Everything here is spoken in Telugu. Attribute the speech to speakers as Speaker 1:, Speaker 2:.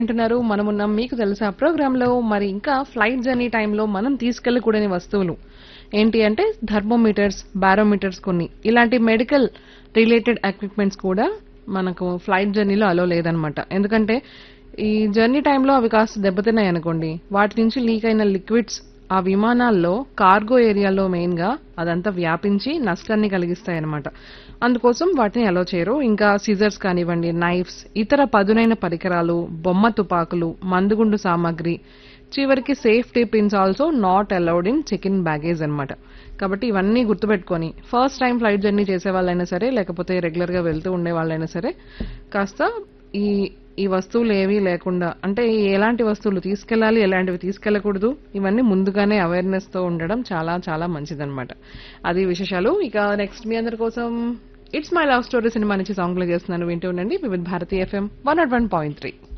Speaker 1: అంటున్నారు మనమున్నాం మీకు తెలుసా ప్రోగ్రామ్ లో మరి ఇంకా ఫ్లైట్ జర్నీ టైంలో మనం తీసుకెళ్ళకూడని వస్తువులు ఏంటి అంటే థర్మోమీటర్స్ బారోమీటర్స్ కొన్ని ఇలాంటి మెడికల్ రిలేటెడ్ ఎక్విప్మెంట్స్ కూడా మనకు ఫ్లైట్ జర్నీలో అలో లేదనమాట ఎందుకంటే ఈ జర్నీ టైంలో అవి కాస్త దెబ్బతిన్నాయి అనుకోండి వాటి నుంచి లీక్ అయిన లిక్విడ్స్ ఆ విమానాల్లో కార్గో ఏరియాలో మెయిన్ గా అదంతా వ్యాపించి నష్టాన్ని కలిగిస్తాయి అన్నమాట అందుకోసం వాటిని అలో చేయరు ఇంకా సిజర్స్ కానివ్వండి నైఫ్స్ ఇతర పదునైన పరికరాలు బొమ్మ తుపాకులు మందుగుండు సామాగ్రి చివరికి safety pins also not allowed in check in baggage అనమాట కాబట్టి ఇవన్నీ గుర్తుపెట్టుకొని ఫస్ట్ టైం ఫ్లైట్ జర్నీ చేసే వాళ్ళైనా సరే లేకపోతే రెగ్యులర్ గా వెళ్తూ ఉండే వాళ్ళైనా సరే కాస్త ఈ ఈ వస్తువులు ఏవీ లేకుండా అంటే ఎలాంటి వస్తువులు తీసుకెళ్ళాలి ఎలాంటివి తీసుకెళ్ళకూడదు ఇవన్నీ ముందుగానే అవేర్నెస్ తో ఉండడం చాలా చాలా మంచిదన్నమాట అది విశేషాలు ఇక నెక్స్ట్ మీ అందరి కోసం it's my love story cinema నుంచి సాంగ్ ప్లే చేస్తున్నాను వింటూ ఉండండి Vividh Bharati FM one naught one point three